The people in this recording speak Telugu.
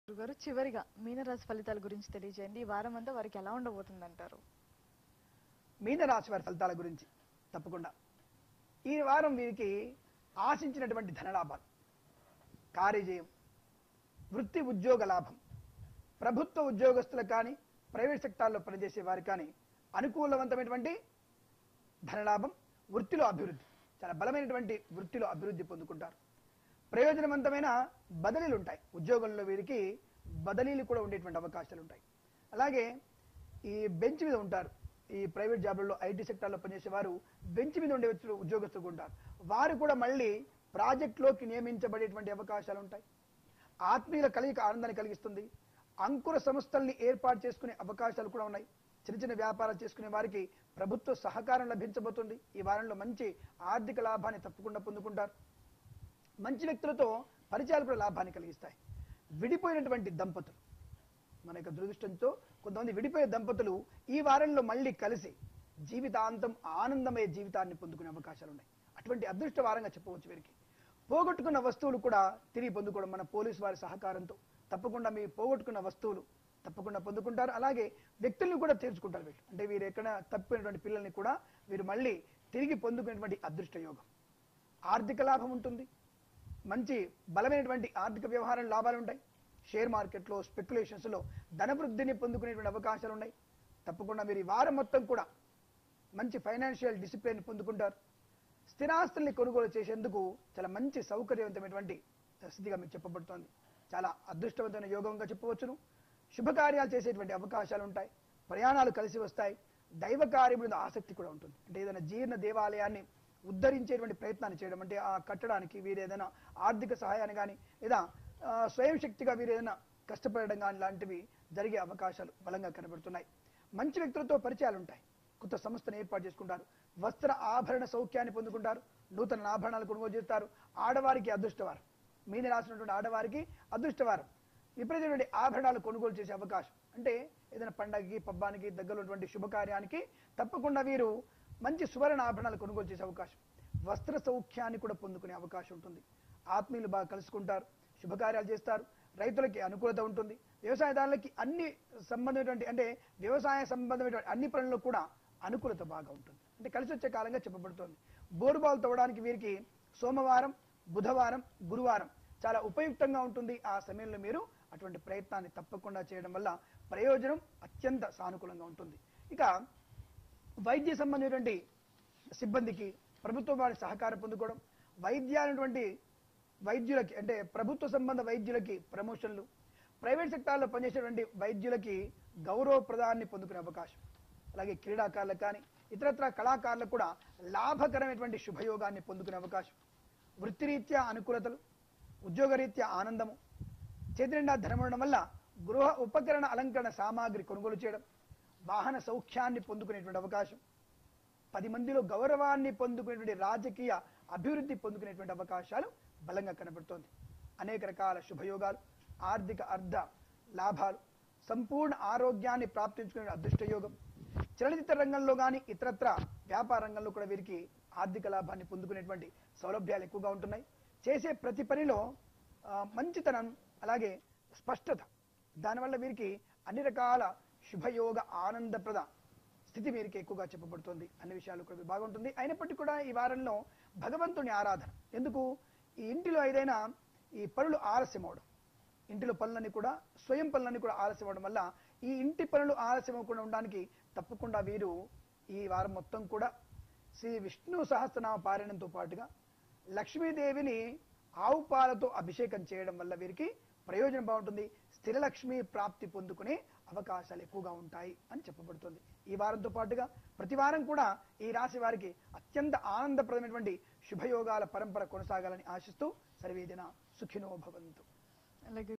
గారు చివరిగా మీనరాశి ఫలితాల గురించి తెలియజేయండి ఈ వారం అంతా వారికి ఎలా ఉండబోతుంది అంటారు మీనరాశి వారి ఫలితాల గురించి తప్పకుండా ఈ వారం వీరికి ఆశించినటువంటి ధనలాభాలు కార్యజయం వృత్తి ఉద్యోగ లాభం ప్రభుత్వ ఉద్యోగస్తులకు కానీ ప్రైవేట్ సెక్టార్లో పనిచేసే వారికి కానీ అనుకూలవంతమైనటువంటి ధనలాభం వృత్తిలో అభివృద్ధి చాలా బలమైనటువంటి వృత్తిలో అభివృద్ధి పొందుకుంటారు ప్రయోజనవంతమైన బదిలీలు ఉంటాయి ఉద్యోగంలో వీరికి బదిలీలు కూడా ఉండేటువంటి అవకాశాలు ఉంటాయి అలాగే ఈ బెంచ్ మీద ఉంటారు ఈ ప్రైవేట్ జాబ్లలో ఐటీ సెక్టార్లో పనిచేసే వారు బెంచ్ మీద ఉండే వ్యక్తులు ఉద్యోగస్తులు ఉంటారు వారు కూడా మళ్ళీ ప్రాజెక్టులోకి నియమించబడేటువంటి అవకాశాలు ఉంటాయి ఆత్మీయుల కలయిక ఆనందాన్ని కలిగిస్తుంది అంకుర సంస్థల్ని ఏర్పాటు చేసుకునే అవకాశాలు కూడా ఉన్నాయి చిన్న చిన్న వ్యాపారాలు చేసుకునే వారికి ప్రభుత్వ సహకారం లభించబోతుంది ఈ వారంలో మంచి ఆర్థిక లాభాన్ని తప్పకుండా పొందుకుంటారు మంచి వ్యక్తులతో పరిచయాలు కూడా లాభాన్ని కలిగిస్తాయి విడిపోయినటువంటి దంపతులు మన యొక్క దురదృష్టంతో కొంతమంది విడిపోయే దంపతులు ఈ వారంలో మళ్ళీ కలిసి జీవితాంతం ఆనందమయ జీవితాన్ని పొందుకునే అవకాశాలు ఉన్నాయి అటువంటి అదృష్ట వారంగా చెప్పవచ్చు వీరికి పోగొట్టుకున్న వస్తువులు కూడా తిరిగి పొందుకోవడం మన పోలీసు వారి సహకారంతో తప్పకుండా మీ పోగొట్టుకున్న వస్తువులు తప్పకుండా పొందుకుంటారు అలాగే వ్యక్తుల్ని కూడా తీర్చుకుంటారు వీళ్ళు అంటే వీరు ఎక్కడ తప్పినటువంటి పిల్లల్ని కూడా వీరు మళ్ళీ తిరిగి పొందుకునేటువంటి అదృష్ట యోగం ఆర్థిక లాభం ఉంటుంది మంచి బలమైనటువంటి ఆర్థిక వ్యవహారం లాభాలు ఉంటాయి షేర్ మార్కెట్లో స్పెక్యులేషన్స్లో ధనవృద్ధిని పొందుకునేటువంటి అవకాశాలు ఉన్నాయి తప్పకుండా మీరు ఈ వారం మొత్తం కూడా మంచి ఫైనాన్షియల్ డిసిప్లిన్ పొందుకుంటారు స్థిరాస్తుల్ని కొనుగోలు చేసేందుకు చాలా మంచి సౌకర్యవంతమైనటువంటి స్థితిగా మీకు చెప్పబడుతోంది చాలా అదృష్టవంతమైన యోగంగా చెప్పవచ్చును శుభకార్యాలు చేసేటువంటి అవకాశాలు ఉంటాయి ప్రయాణాలు కలిసి వస్తాయి దైవ కార్యం మీద ఆసక్తి కూడా ఉంటుంది అంటే ఏదైనా జీర్ణ దేవాలయాన్ని ఉద్ధరించేటువంటి ప్రయత్నాన్ని చేయడం అంటే ఆ కట్టడానికి వీరు ఏదైనా ఆర్థిక సహాయాన్ని కానీ లేదా ఆ, స్వయం శక్తిగా వీరు ఏదైనా కష్టపడడం కానీ లాంటివి జరిగే అవకాశాలు బలంగా కనబడుతున్నాయి మంచి వ్యక్తులతో పరిచయాలు ఉంటాయి కొత్త సంస్థను ఏర్పాటు చేసుకుంటారు వస్త్ర ఆభరణ సౌఖ్యాన్ని పొందుకుంటారు నూతన ఆభరణాలు కొనుగోలు చేస్తారు ఆడవారికి అదృష్టవారం మీన రాసినటువంటి ఆడవారికి అదృష్టవారం విపరీతమైన ఆభరణాలు కొనుగోలు చేసే అవకాశం అంటే ఏదైనా పండగకి పబ్బానికి దగ్గర ఉన్నటువంటి శుభకార్యానికి తప్పకుండా వీరు మంచి సువర్ణ ఆభరణాలు కొనుగోలు చేసే అవకాశం వస్త్ర సౌఖ్యాన్ని కూడా పొందుకునే అవకాశం ఉంటుంది ఆత్మీయులు బాగా కలుసుకుంటారు శుభకార్యాలు చేస్తారు రైతులకి అనుకూలత ఉంటుంది వ్యవసాయదారులకి అన్ని సంబంధమైనటువంటి అంటే వ్యవసాయ సంబంధమైనటువంటి అన్ని పనుల్లో కూడా అనుకూలత బాగా ఉంటుంది అంటే కలిసి వచ్చే కాలంగా చెప్పబడుతోంది బోరుబాలు తవ్వడానికి వీరికి సోమవారం బుధవారం గురువారం చాలా ఉపయుక్తంగా ఉంటుంది ఆ సమయంలో మీరు అటువంటి ప్రయత్నాన్ని తప్పకుండా చేయడం వల్ల ప్రయోజనం అత్యంత సానుకూలంగా ఉంటుంది ఇక వైద్య సంబంధించినటువంటి సిబ్బందికి ప్రభుత్వం వారి సహకారం పొందుకోవడం వైద్యాలటువంటి వైద్యులకి అంటే ప్రభుత్వ సంబంధ వైద్యులకి ప్రమోషన్లు ప్రైవేట్ సెక్టార్లో పనిచేసేటువంటి వైద్యులకి గౌరవ ప్రదాన్ని పొందుకునే అవకాశం అలాగే క్రీడాకారులకు కానీ ఇతరత్ర కళాకారులకు కూడా లాభకరమైనటువంటి శుభయోగాన్ని పొందుకునే అవకాశం వృత్తిరీత్యా అనుకూలతలు ఉద్యోగరీత్యా ఆనందము చేతి నిండా ధనం ఉండడం వల్ల గృహ ఉపకరణ అలంకరణ సామాగ్రి కొనుగోలు చేయడం వాహన సౌఖ్యాన్ని పొందుకునేటువంటి అవకాశం పది మందిలో గౌరవాన్ని పొందుకునేటువంటి రాజకీయ అభివృద్ధి పొందుకునేటువంటి అవకాశాలు బలంగా కనబడుతోంది అనేక రకాల శుభయోగాలు ఆర్థిక అర్ధ లాభాలు సంపూర్ణ ఆరోగ్యాన్ని ప్రాప్తించుకునే అదృష్ట యోగం చలనచిత్ర రంగంలో కానీ ఇతరత్ర వ్యాపార రంగంలో కూడా వీరికి ఆర్థిక లాభాన్ని పొందుకునేటువంటి సౌలభ్యాలు ఎక్కువగా ఉంటున్నాయి చేసే ప్రతి పనిలో ఆ, మంచితనం అలాగే స్పష్టత దానివల్ల వీరికి అన్ని రకాల శుభయోగ ఆనందప్రద స్థితి వీరికి ఎక్కువగా చెప్పబడుతుంది అన్ని విషయాలు కూడా బాగుంటుంది అయినప్పటికీ కూడా ఈ వారంలో భగవంతుని ఆరాధన ఎందుకు ఈ ఇంటిలో ఏదైనా ఈ పనులు ఆలస్యం అవడం ఇంటిలో పనులన్నీ కూడా స్వయం పనులన్నీ కూడా ఆలస్యం అవడం వల్ల ఈ ఇంటి పనులు ఆలస్యం అవ్వకుండా ఉండడానికి తప్పకుండా వీరు ఈ వారం మొత్తం కూడా శ్రీ విష్ణు సహస్రనామ పారాయణంతో పాటుగా లక్ష్మీదేవిని ఆవు పాలతో అభిషేకం చేయడం వల్ల వీరికి ప్రయోజనం బాగుంటుంది స్థిర లక్ష్మి ప్రాప్తి పొందుకునే అవకాశాలు ఎక్కువగా ఉంటాయి అని చెప్పబడుతుంది ఈ వారంతో పాటుగా ప్రతి వారం కూడా ఈ రాశి వారికి అత్యంత ఆనందప్రదమైనటువంటి శుభయోగాల పరంపర కొనసాగాలని ఆశిస్తూ సర్వేదిన సుఖినో భవంతు అలాగే